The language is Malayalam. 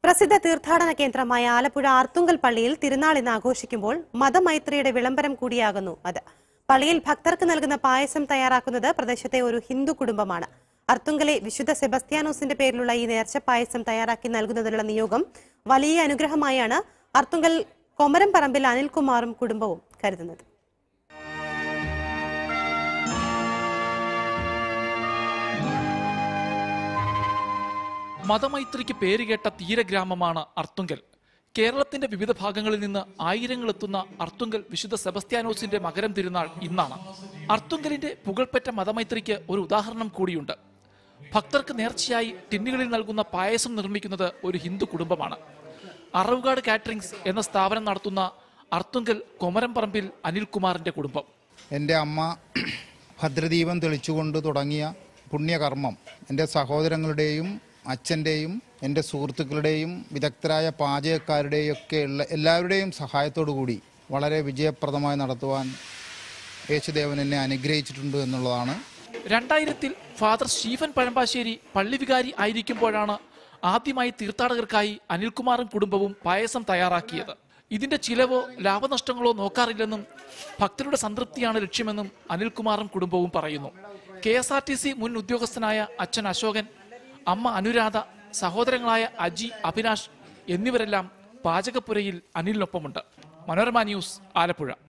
പ്രസിദ്ധ തീർത്ഥാടന കേന്ദ്രമായ ആലപ്പുഴ ആർത്തുങ്കൽ പള്ളിയിൽ തിരുനാൾ ഇന്ന് ആഘോഷിക്കുമ്പോൾ മതമൈത്രിയുടെ വിളംബരം കൂടിയാകുന്നു അത് പള്ളിയിൽ ഭക്തർക്ക് നൽകുന്ന പായസം തയ്യാറാക്കുന്നത് പ്രദേശത്തെ ഒരു ഹിന്ദു കുടുംബമാണ് അർത്തുങ്കലെ വിശുദ്ധ സെബസ്ത്യാനോസിന്റെ പേരിലുള്ള ഈ നേർച്ച പായസം തയ്യാറാക്കി നൽകുന്നതിനുള്ള നിയോഗം വലിയ അനുഗ്രഹമായാണ് അർത്തുങ്കൽ കൊമരം പറമ്പിൽ അനിൽകുമാറും കുടുംബവും കരുതുന്നത് മതമൈത്രിക്ക് പേരുകേട്ട തീരഗ്രാമമാണ് അർത്തുങ്കൽ കേരളത്തിന്റെ വിവിധ ഭാഗങ്ങളിൽ നിന്ന് ആയിരങ്ങൾ എത്തുന്ന അർത്തുങ്കൽ വിശുദ്ധ സെബസ്ത്യാനോസിന്റെ മകരം തിരുനാൾ ഇന്നാണ് അർത്തുങ്കലിന്റെ പുകൾപ്പെട്ട മതമൈത്രിക്ക് ഒരു ഉദാഹരണം കൂടിയുണ്ട് ഭക്തർക്ക് നേർച്ചയായി ടിന്നുകളിൽ നൽകുന്ന പായസം നിർമ്മിക്കുന്നത് ഒരു ഹിന്ദു കുടുംബമാണ് അറവുകാട് കാറ്ററിംഗ്സ് എന്ന സ്ഥാപനം നടത്തുന്ന അർത്തുങ്കൽ കൊമരംപറമ്പിൽ അനിൽകുമാറിന്റെ കുടുംബം എൻ്റെ അമ്മ ഭദ്രദീപം തെളിച്ചുകൊണ്ട് തുടങ്ങിയ പുണ്യകർമ്മം എൻ്റെ സഹോദരങ്ങളുടെയും അച്ഛൻ്റെയും എൻ്റെ സുഹൃത്തുക്കളുടെയും വിദഗ്ധരായ പാചകക്കാരുടെയും ഒക്കെ ഉള്ള എല്ലാവരുടെയും സഹായത്തോടു കൂടി വളരെ വിജയപ്രദമായി നടത്തുവാൻ യേശുദേവൻ എന്നെ അനുഗ്രഹിച്ചിട്ടുണ്ട് എന്നുള്ളതാണ് രണ്ടായിരത്തിൽ ഫാദർ സ്റ്റീഫൻ പഴമ്പാശ്ശേരി പള്ളി വികാരി ആയിരിക്കുമ്പോഴാണ് ആദ്യമായി തീർത്ഥാടകർക്കായി അനിൽകുമാറും കുടുംബവും പായസം തയ്യാറാക്കിയത് ഇതിന്റെ ചിലവോ ലാഭനഷ്ടങ്ങളോ നോക്കാറില്ലെന്നും ഭക്തരുടെ സംതൃപ്തിയാണ് ലക്ഷ്യമെന്നും അനിൽകുമാറും കുടുംബവും പറയുന്നു K S R T C മുൻ ഉദ്യോഗസ്ഥനായ അച്ഛൻ അശോകൻ അമ്മ അനുരാധ സഹോദരങ്ങളായ അജി അഭിലാഷ് എന്നിവരെല്ലാം പാചകപ്പുരയിൽ അനിലിനൊപ്പമുണ്ട് മനോരമ ന്യൂസ് ആലപ്പുഴ